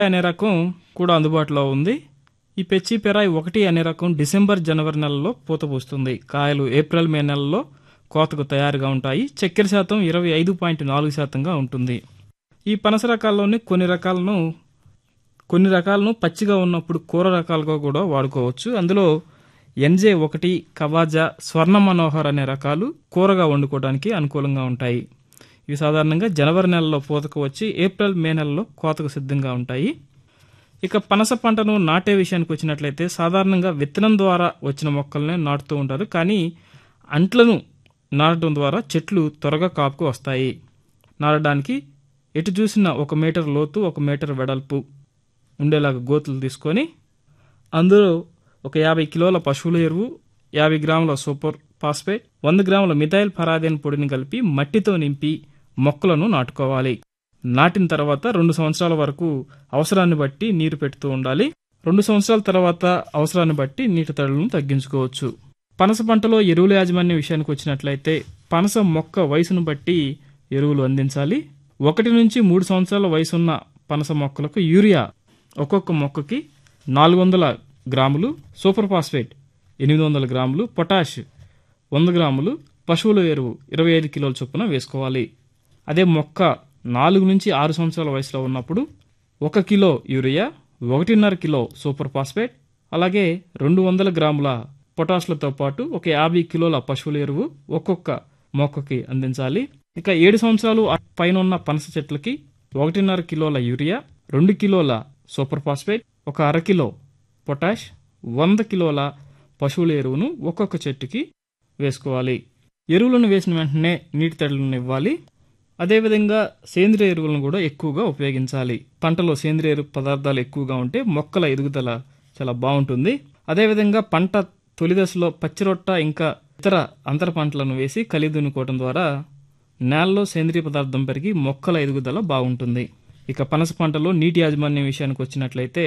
అనే రకం కూడా అందుబాటులో ఉంది ఈ పెచ్చి పెరాయి ఒకటి అనే రకం డిసెంబర్ జనవరి నెలలో పూత పూస్తుంది కాయలు ఏప్రిల్ మే నెలలో కోతకు తయారుగా ఉంటాయి చక్కెర శాతం ఇరవై ఐదు పాయింట్ నాలుగు శాతంగా ఉంటుంది ఈ పనస రకాల్లోని కొన్ని రకాలను కొన్ని రకాలను పచ్చిగా ఉన్నప్పుడు కూర రకాలుగా కూడా వాడుకోవచ్చు అందులో ఎన్జే ఒకటి కవాజా స్వర్ణ మనోహర్ అనే రకాలు కూరగా వండుకోవడానికి అనుకూలంగా ఉంటాయి ఇవి సాధారణంగా జనవరి నెలలో పూతకు వచ్చి ఏప్రిల్ మే నెలలో కోతకు సిద్ధంగా ఉంటాయి ఇక పనస పంటను నాటే విషయానికి వచ్చినట్లయితే సాధారణంగా విత్తనం ద్వారా వచ్చిన మొక్కలనే నాటుతూ ఉంటారు కానీ అంట్లను నాటడం ద్వారా చెట్లు త్వరగా కాపుకు వస్తాయి నాటడానికి ఎటు చూసిన ఒక మీటర్ లోతు ఒక మీటర్ వెడల్పు ఉండేలాగా గోతులు తీసుకొని అందులో ఒక యాభై కిలోల పశువుల ఎరువు యాభై గ్రాముల సూపర్ ఫాస్ఫేట్ వంద గ్రాముల మిథైల్ పరాదైన్ పొడిని కలిపి మట్టితో నింపి మొక్కలను నాటుకోవాలి నాటిన తర్వాత రెండు సంవత్సరాల వరకు అవసరాన్ని బట్టి నీరు పెడుతూ ఉండాలి రెండు సంవత్సరాల తర్వాత అవసరాన్ని బట్టి నీటి తడులను తగ్గించుకోవచ్చు పనస పంటలో ఎరువుల యాజమాన్య విషయానికి వచ్చినట్లయితే పనస మొక్క వయసును బట్టి ఎరువులు అందించాలి ఒకటి నుంచి మూడు సంవత్సరాల వయసున్న పనస మొక్కలకు యూరియా ఒక్కొక్క మొక్కకి నాలుగు వందల గ్రాములు సూపర్ ఫాస్ఫేట్ ఎనిమిది వందల గ్రాములు పొటాష్ వంద గ్రాములు పశువుల ఎరువు ఇరవై ఐదు కిలోల చొప్పున వేసుకోవాలి అదే మొక్క నాలుగు నుంచి ఆరు సంవత్సరాల వయసులో ఉన్నప్పుడు ఒక కిలో యూరియా ఒకటిన్నర కిలో సూపర్ ఫాస్ఫేట్ అలాగే రెండు వందల గ్రాముల పొటాష్లతో పాటు ఒక యాభై కిలోల పశువుల ఎరువు ఒక్కొక్క మొక్కకి అందించాలి ఇక ఏడు సంవత్సరాలు పైన ఉన్న పనస చెట్లకి ఒకటిన్నర కిలోల యూరియా రెండు కిలోల సూపర్ ఫాస్ఫేట్ ఒక అర కిలో పొటాష్ వంద కిలోల పశువుల ఎరువును ఒక్కొక్క చెట్టుకి వేసుకోవాలి ఎరువులను వేసిన వెంటనే నీటి తడులను ఇవ్వాలి అదేవిధంగా సేంద్రియ ఎరువులను కూడా ఎక్కువగా ఉపయోగించాలి పంటలో సేంద్రియ ఎరువు పదార్థాలు ఎక్కువగా ఉంటే మొక్కల ఎదుగుదల చాలా బాగుంటుంది అదేవిధంగా పంట తొలి దశలో పచ్చిరొట్ట ఇంకా ఇతర అంతర పంటలను వేసి కలిదునుకోవడం ద్వారా నేలలో సేంద్రియ పదార్థం పెరిగి మొక్కల ఎదుగుదల బాగుంటుంది ఇక పనస పంటలో నీటి యాజమాన్యం విషయానికి వచ్చినట్లయితే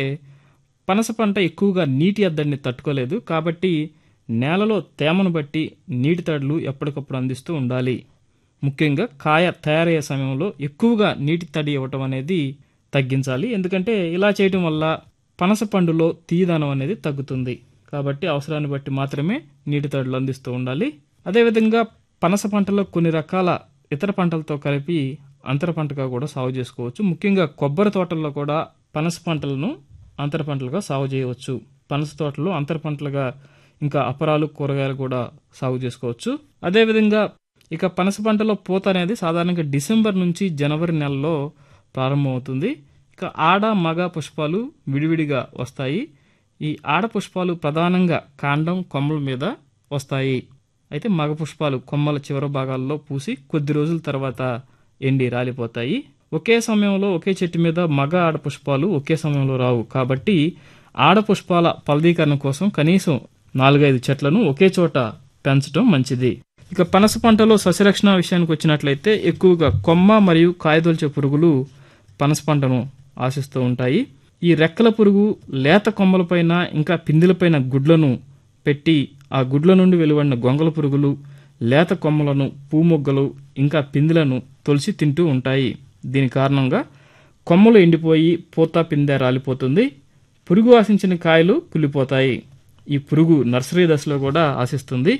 పనస పంట ఎక్కువగా నీటి ఎద్దడిని తట్టుకోలేదు కాబట్టి నేలలో తేమను బట్టి నీటి తడులు ఎప్పటికప్పుడు అందిస్తూ ఉండాలి ముఖ్యంగా కాయ తయారయ్యే సమయంలో ఎక్కువగా నీటి తడి ఇవ్వటం అనేది తగ్గించాలి ఎందుకంటే ఇలా చేయటం వల్ల పనస పండులో తీయదనం అనేది తగ్గుతుంది కాబట్టి అవసరాన్ని బట్టి మాత్రమే నీటి తడులు అందిస్తూ ఉండాలి అదేవిధంగా పనస పంటలో కొన్ని రకాల ఇతర పంటలతో కలిపి అంతర పంటగా కూడా సాగు చేసుకోవచ్చు ముఖ్యంగా కొబ్బరి తోటల్లో కూడా పనస పంటలను అంతర పంటలుగా సాగు చేయవచ్చు పనస తోటలో అంతర పంటలుగా ఇంకా అపరాలు కూరగాయలు కూడా సాగు చేసుకోవచ్చు అదేవిధంగా ఇక పనస పంటలో పూత అనేది సాధారణంగా డిసెంబర్ నుంచి జనవరి నెలలో ప్రారంభమవుతుంది ఇక ఆడ మగ పుష్పాలు విడివిడిగా వస్తాయి ఈ ఆడ పుష్పాలు ప్రధానంగా కాండం కొమ్మల మీద వస్తాయి అయితే మగ పుష్పాలు కొమ్మల చివరి భాగాల్లో పూసి కొద్ది రోజుల తర్వాత ఎండి రాలిపోతాయి ఒకే సమయంలో ఒకే చెట్టు మీద మగ ఆడ పుష్పాలు ఒకే సమయంలో రావు కాబట్టి ఆడ పుష్పాల ఫలదీకరణ కోసం కనీసం నాలుగైదు చెట్లను ఒకే చోట పెంచడం మంచిది ఇక పనస పంటలో సస్యరక్షణ విషయానికి వచ్చినట్లయితే ఎక్కువగా కొమ్మ మరియు కాయదొల్చే పురుగులు పనస పంటను ఆశిస్తూ ఉంటాయి ఈ రెక్కల పురుగు లేత కొమ్మలపైన ఇంకా పిందెలపైన గుడ్లను పెట్టి ఆ గుడ్ల నుండి వెలువడిన గొంగల పురుగులు లేత కొమ్మలను పూమొగ్గలు ఇంకా పిందెలను తొలిసి తింటూ ఉంటాయి దీని కారణంగా కొమ్మలు ఎండిపోయి పూత పిందె రాలిపోతుంది పురుగు ఆశించిన కాయలు కుళ్ళిపోతాయి ఈ పురుగు నర్సరీ దశలో కూడా ఆశిస్తుంది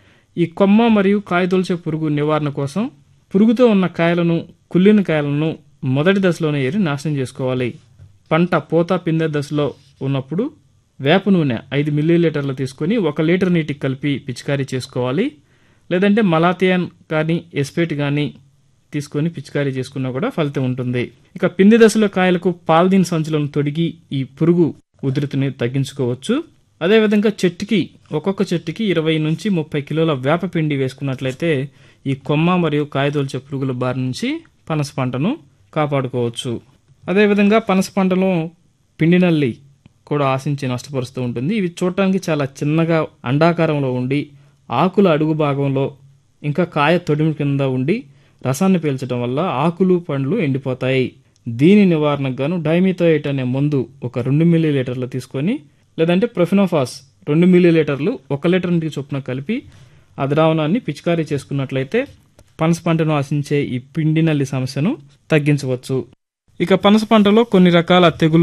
ఈ కొమ్మ మరియు కాయదొల్చే పురుగు నివారణ కోసం పురుగుతో ఉన్న కాయలను కుళ్ళిన కాయలను మొదటి దశలోనే ఏరి నాశనం చేసుకోవాలి పంట పూత పిందె దశలో ఉన్నప్పుడు వేప నూనె ఐదు మిల్లీలీటర్లు తీసుకొని ఒక లీటర్ నీటికి కలిపి పిచికారీ చేసుకోవాలి లేదంటే మలాథియాన్ కానీ ఎస్పేట్ కానీ తీసుకొని పిచికారీ చేసుకున్నా కూడా ఫలితం ఉంటుంది ఇక పిండి దశలో కాయలకు పాల్దీన్ సంచులను తొడిగి ఈ పురుగు ఉధృతిని తగ్గించుకోవచ్చు అదేవిధంగా చెట్టుకి ఒక్కొక్క చెట్టుకి ఇరవై నుంచి ముప్పై కిలోల వేప పిండి వేసుకున్నట్లయితే ఈ కొమ్మ మరియు కాయదోల్చే పురుగుల బారి నుంచి పనస పంటను కాపాడుకోవచ్చు అదేవిధంగా పనస పంటలో పిండి నల్లి కూడా ఆశించి నష్టపరుస్తూ ఉంటుంది ఇవి చూడటానికి చాలా చిన్నగా అండాకారంలో ఉండి ఆకుల అడుగు భాగంలో ఇంకా కాయ తొడిమి కింద ఉండి రసాన్ని పీల్చడం వల్ల ఆకులు పండ్లు ఎండిపోతాయి దీని నివారణకు గాను డైమిథోయిట్ అనే మందు ఒక రెండు మిల్లీ లీటర్లు తీసుకొని లేదంటే ప్రొఫినోఫాస్ రెండు మిల్లీ లీటర్లు ఒక లీటర్ నీటికి చొప్పున కలిపి ఆ ద్రావణాన్ని పిచికారీ చేసుకున్నట్లయితే పనస పంటను ఆశించే ఈ పిండి నల్లి సమస్యను తగ్గించవచ్చు ఇక పనస పంటలో కొన్ని రకాల తెగులు